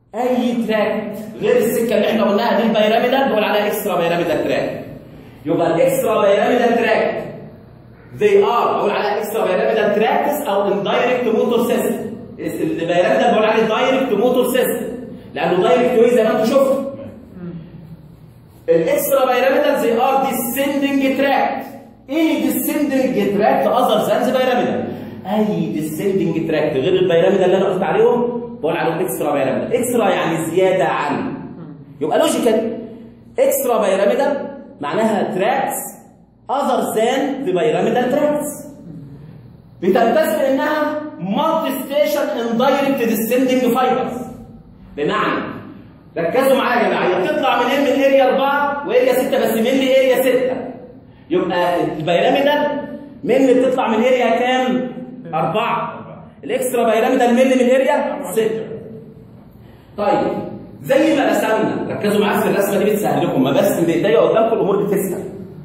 اي تراكت غير السكه اللي احنا قلناها دي البيراميدال بقول عليها اكسترا بيراميدال تراك يبقى الاكسترا بيراميدال تراك they are بقول عليها اكسترا بيراميدال تراكس او اندايركت موتور سيستم البيراميدال بقول عليه دايركت موتور سيستم لانه دايركت واي زي ما انتم شفتوا الاكسترا بيراميدال زي ار ديسندنج تراكت ايه ديسندنج تراكت اذر ذان ذا بيراميدال اي ديسندنج تراكت غير البيراميدال اللي انا قلت عليهم بقول عليهم اكسترا بيراميدال اكسترا يعني زياده عن يبقى لوجيكال اكسترا بيراميدال معناها تراكس اذر ذان ذا بيراميدال تراكس بتمتاز بانها مالتي ستيشن اندايركت ديسندنج فايبرز بمعنى ركزوا معايا يا جماعه هي بتطلع منين من اريا 4 واريا 6 بس من اريا 6 يبقى البيراميدال من بتطلع من اريا كام؟ 4 الاكسترا بيراميدال من من اريا 6 طيب زي ما رسمنا ركزوا معايا في الرسمه دي بتسهل لكم ما برسم بايديا قدامكم الامور بتسهل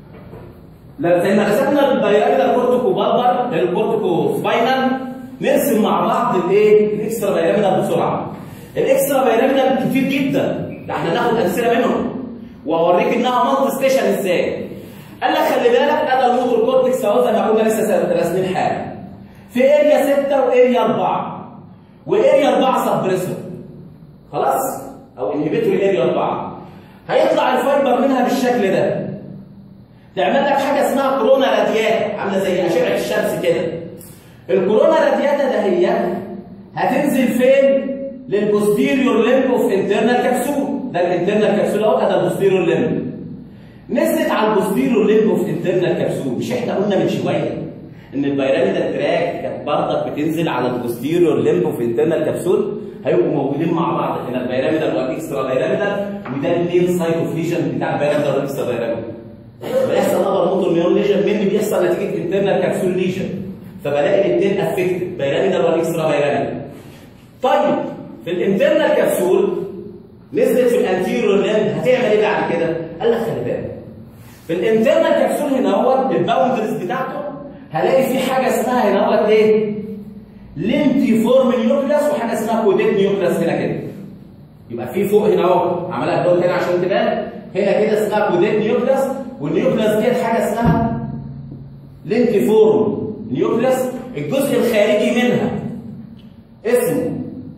لا زي ما رسمنا البيراميدال كورتيكو بالبر الكورتيكو سباينال نرسم مع بعض الايه؟ الاكسترا بيراميدال بسرعه الاكسترا بيراميدال كتير جدا ده احنا ناخد امثله منهم واوريك انها مالتي ستيشن ازاي قال لك خلي بالك ادى الموتور كورتكس اهو زي ما كنا لسه راسمين حاجه في اريا 6 واريا 4 واريا 4 سبريسور خلاص او انهبيتوري اريا 4 هيطلع الفايبر منها بالشكل ده تعمل لك حاجه اسمها كورونا رادياتا عامله زي اشعه الشمس كده الكورونا رادياتا ده هي هتنزل فين للبوستيريور ليمب اوف انترنال كبسول ده الانترنال كبسول اهو ده البوستيريور ليمب نزلت على البوستيريور ليمب اوف انترنال كبسول مش احنا قلنا من شويه ان البيراميدال تراك كانت برضك بتنزل على البوستيريور ليمب اوف انترنال كبسول هيبقوا موجودين مع بعض هنا البيراميدال والاكسترا بيراميدال وده المين سايت اوف ليجن بتاع البيراميدال والاكسترا بيراميدال بيحصل ابر موتور نيون ليجن مني بيحصل نتيجه انترنال كبسول ليجن فبلاقي الاثنين افكتد بيراميدال والاكسترا بيراميدال طيب في الانترنال كبسول نزلت في الانتيريور ليمب هتعمل ايه بعد كده؟ قال لك خلي بالك في الانترنال كبسول هنا هو الباوندرز بتاعته هلاقي في حاجه اسمها هنا هو ايه؟ ليمتي فورم نيوكليس وحاجه اسمها كوديت نيوكليس هنا كده يبقى في فوق هنا اهو عملها دول هنا عشان تبان هنا كده اسمها كوديت نيوكليس والنيوكليس ديت حاجه اسمها ليمتي فورم نيوكليس الجزء الخارجي منها اسمه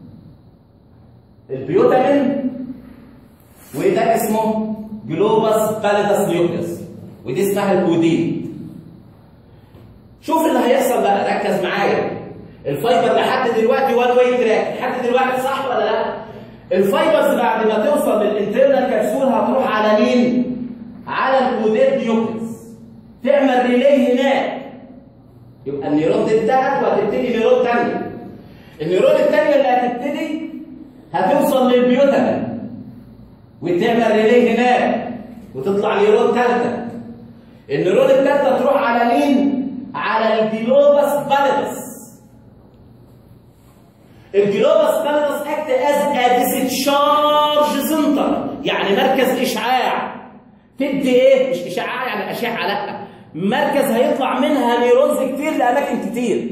البيوتامين وده اسمه جلوباس باليداس نيوكليس ودي اسمها الكودين شوف اللي هيحصل بقى ركز معايا الفايبر لحد دلوقتي وان واي تراك لحد دلوقتي صح ولا لا الفايبرز بعد ما توصل للانترنال كبسول هتروح على مين على الكوديت نيوكليس تعمل ريلي هناك يبقى النيرون دي انتهت وهتبتدي نيرون ثانيه النيرون الثانيه اللي هتبتدي هتوصل للبيوتامين وتعمل ريلي هناك وتطلع نيرون ثالثه النيرون الثالثه تروح على مين على الجلوباس باليدس الجلوباس باليدس اكت از ديسشارج سنتر يعني مركز اشعاع تدي ايه مش اشعاع يعني اشعه لا مركز هيطلع منها نيرونز كتير لاماكن كتير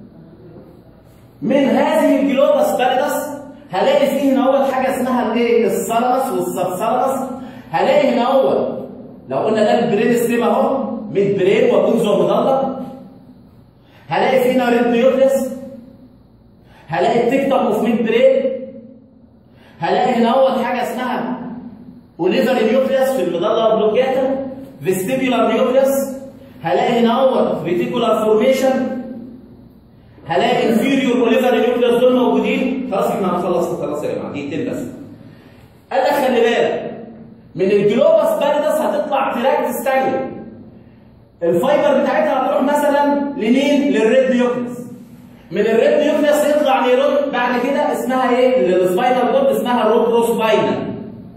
من هذه الجلوباس باليدس هلاقي فيه هنا اول حاجه اسمها الايه الثالاموس والسبثالاموس هلاقي هنا اول لو قلنا ده البرين ستيم اهو ميد برين وكونزو مضلل هلاقي فيه هنا ريد نيوكليس هلاقي التيك توك اوف ميد برين هلاقي هنا اول حاجه اسمها اوليفر نيوكليس في المضله بلوكاتا فيستيبيولار نيوكليس هلاقي هنا اول ريتيكولار فورميشن هلاقي انفيريور اوليفر نيوكليس دول موجودين خلاص احنا هنخلص خلاص يا جماعه دقيقتين بس قال لك خلي بالك من الجلوباس باردس هتطلع تراكتس ثانيه الفايبر بتاعتها هتروح مثلا لمين؟ للريد نيوكليس من الريد نيوكليس يطلع نيرون بعد كده اسمها ايه؟ للسباينال كورد اسمها الروبروسباينال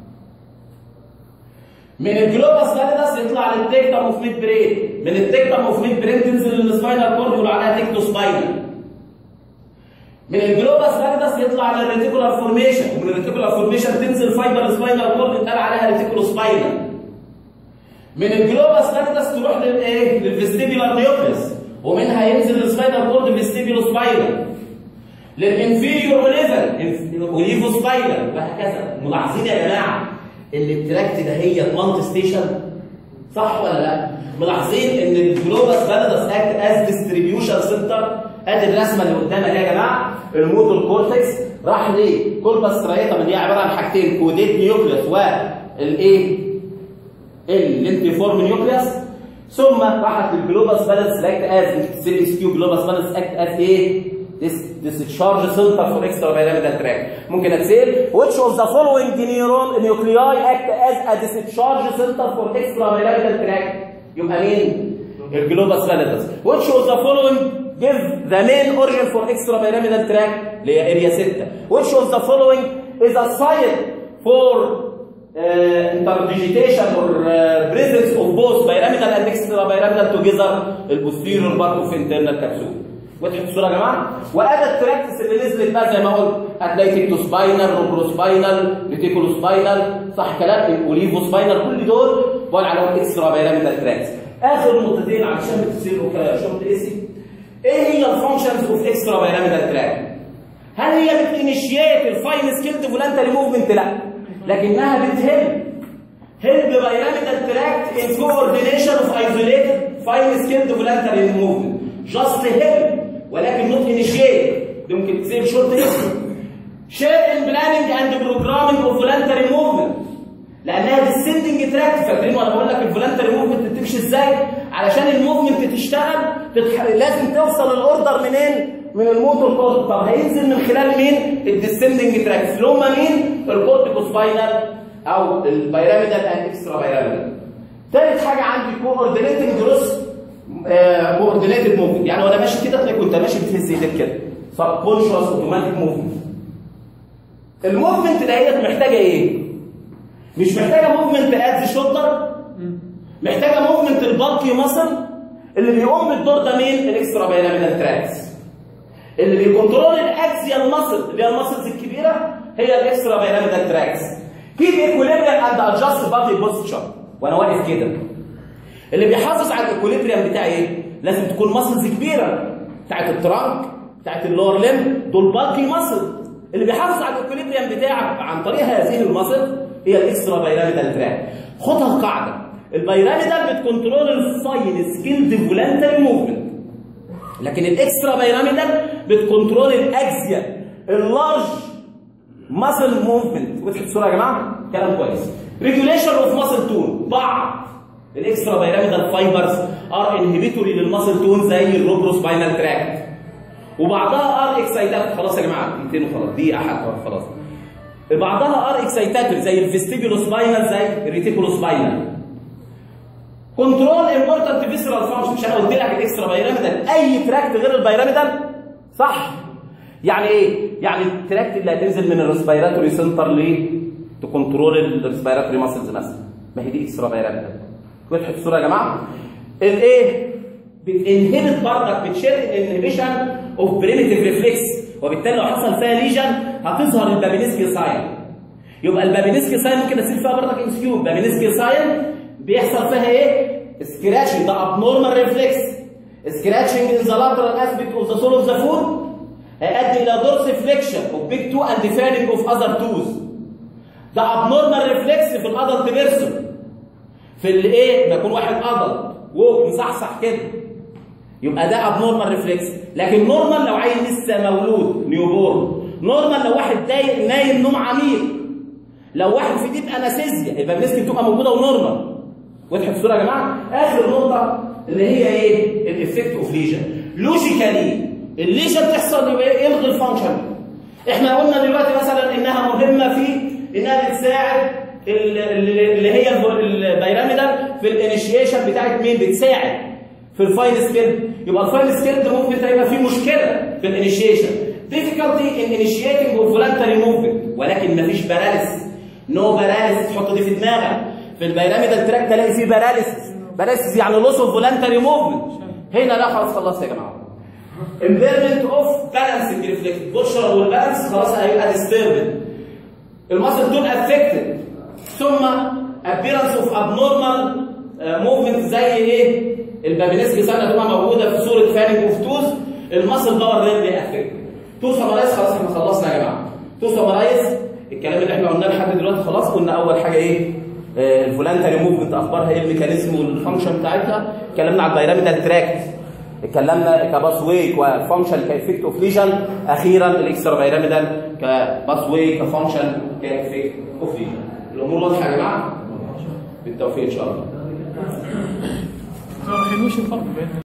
من الجلوباس باردس يطلع للتكتم اوف ميد برين من التكتم اوف ميد برين تنزل للسباينال كورد يقول عليها تكتوسباينال من الجلوباس باردس يطلع للريتيكولار فورميشن ومن الريتيكولار فورميشن تنزل فايبر سباينال كورد يتقال عليها ريتيكولوسباينال من الجلوباس باردس تروح للايه للفيستيبيولار نيوكليس ومنها ينزل السباينال كورد فيستيبيولو سباينال للانفيريور وليفل وليفو سباينال وهكذا ملاحظين يا جماعه ان التراكت ده هي مالتي ستيشن صح ولا لا؟ ملاحظين ان الجلوبس فاليدس اكت از ديستريبيوشن سنتر ادي الرسمه اللي قدامنا دي يا جماعه الموتور كورتكس راح لكوربس سترايتم اللي هي عباره عن حاجتين كوديت نيوكليوس والايه؟ اللينتيفورم نيوكليوس ثم راحت للجلوبس فاليدس اكت از سيريس كيو جلوبس فاليدس اكت از ايه؟ discharge center for extrapyramidal tract ممكن اتسال which of the following neuron nuclei act as a discharge center for extrapyramidal tract يبقى مين الجلوبس فاليدس which of the following give the main origin for extrapyramidal tract اللي هي اريا 6 which of the following is a site for uh, interdigitation or uh, presence of both pyramidal and extrapyramidal together البوستيريور part of internal capsule وضحت الصوره يا جماعه وادى التراكتس اللي نزلت بقى زي ما قلت هتلاقي تيكتو سباينال روبرو سباينال ريتيكولو سباينال صح كلام اوليفو سباينال كل دول بقول عليهم اكسترا بيراميدال تراكس اخر نقطتين علشان بتصيروا كشورت اسي ايه هي الفانكشنز اوف اكسترا بيراميدال تراك هل هي بتنشيت الفاين سكيلد فولانتري موفمنت لا لكنها بتهلب هيلب بيراميدال تراكت ان كوردينيشن اوف ايزوليتد فاين سكيلد فولانتري موفمنت جاست هيلب ولكن نوت انيشيت دي ممكن تسيب شورت اسم شير ان بلاننج اند بروجرامنج اوف فولانتري موفمنت لانها ديسندنج تراكت فاكرين وانا بقول لك الفولانتري موفمنت بتمشي ازاي علشان الموفمنت تشتغل تتح... لازم توصل الاوردر منين من الموتور كورد طب هينزل من خلال مين الديسندنج تراكت اللي هم مين الكورتيكوسباينال او البيراميدال اند اكسترا بيراميدال ثالث حاجه عندي كوردينيتنج جروس كوردينيتد موفمنت يعني وانا ماشي كده تلاقي كنت ماشي بتهز ايدك كده سب كونشوس اوتوماتيك موفمنت الموفمنت دهيت محتاجه ايه؟ مش محتاجه موفمنت اد شولدر محتاجه موفمنت البالكي ماسل اللي بيقوم بالدور ده مين؟ الاكسترا بيراميدال تراكس اللي بيكنترول الاكسيال ماسل اللي هي الماسلز الكبيره هي الاكسترا بيراميدال تراكس كيب ايكوليبريم اند ادجست بادي بوستشر وانا واقف كده اللي بيحافظ على الايكوليبريم بتاعي ايه؟ لازم تكون ماسلز كبيره بتاعت الترانك بتاعت اللور ليم دول بالكي ماسل اللي بيحافظ على الايكوليبريم بتاعك عن طريق هذه الماسل هي الاكسترا بيراميدال تراك خدها قاعده البيراميدال بتكنترول الفاين سكيلد فولانتري موفمنت لكن الاكسترا بيراميدال بتكنترول الاكزيال اللارج ماسل موفمنت وضحت الصوره يا جماعه كلام كويس ريجوليشن اوف ماسل تون بعض الاكسترا بيراميدال فايبرز ار انهبيتوري للماسل تون زي الروبرو سباينال تراكت وبعضها ار اكسايتات خلاص يا جماعه دقيقتين وخلاص دقيقه حاجه خلاص بعضها ار اكسايتاتوري زي الفيستيبولو سباينال زي الريتيكولو سباينال كنترول امبورتنت فيسرال فانكشن مش انا قلت لك الاكسترا بيراميدال اي تراكت غير البيراميدال صح يعني ايه يعني التراكت اللي هتنزل من الريسبيراتوري سنتر ليه تكنترول الريسبيراتوري ماسلز مثلا ما هي دي اكسترا بيراميدال وضحت الصوره يا جماعه الايه بتنهبت بردك بتشيل الانهبيشن اوف بريميتيف ريفلكس وبالتالي لو حصل فيها ليجن هتظهر البابينسكي ساين يبقى البابينسكي ساين ممكن اسيب فيها بردك ام كيو البابينسكي ساين بيحصل فيها ايه سكراتشنج ده ابنورمال ريفلكس سكراتشنج ان ذا لاترال اسبيكت اوف ذا سول اوف ذا فود هيؤدي الى دورس فليكشن اوف بيج تو اند فيرنج اوف اذر توز ده ابنورمال ريفلكس في الادلت بيرسون في الايه ما يكون واحد ادلت وهو مصحصح كده يبقى ده ابنورمال ريفلكس لكن نورمال لو عيل لسه مولود نيو بورن نورمال لو واحد دايق نايم نوم عميق لو واحد في ديب انستيزيا يبقى النسبه بتبقى موجوده ونورمال وضحت الصوره يا جماعه اخر نقطه اللي هي ايه الافكت اوف ليجن لوجيكالي الليجن تحصل يبقى يلغي الفانكشن احنا قلنا دلوقتي مثلا انها مهمه في انها بتساعد اللي هي البيراميدال في الانيشيشن بتاعت مين بتساعد في الفاين سكيل يبقى الفاين سكيل ممكن هيبقى فيه مشكله في الانيشيشن difficulty in initiating of voluntary movement ولكن مفيش باراليس نو باراليس تحط دي في دماغك في البيراميدال تراك تلاقي فيه باراليسيس باراليسيس يعني لوس اوف فولانتري موفمنت هنا لا خلاص خلصت يا جماعه impairment اوف balancing reflex بوشر والبالانس خلاص هيبقى disturbed الماسل دول افكتد ثم appearance of abnormal movement زي ايه البابينسكي سنه تبقى موجوده في صوره فانينج اوف توز الماسل باور ريرلي افكتد تو سمرايز خلاص احنا خلصنا يا جماعه تو سمرايز الكلام اللي احنا قلناه لحد دلوقتي خلاص قلنا اول حاجه ايه الفولانتري موفمنت اخبارها ايه الميكانيزم والفانكشن بتاعتها اتكلمنا على البيراميدال تراكت اتكلمنا كباس واي كفانكشن كافكت اوف ليجن اخيرا الاكسترا بيراميدال كباس واي كفانكشن كافكت اوف ليجن الامور واضحه يا جماعه بالتوفيق ان شاء الله ما حلوش الفرق بين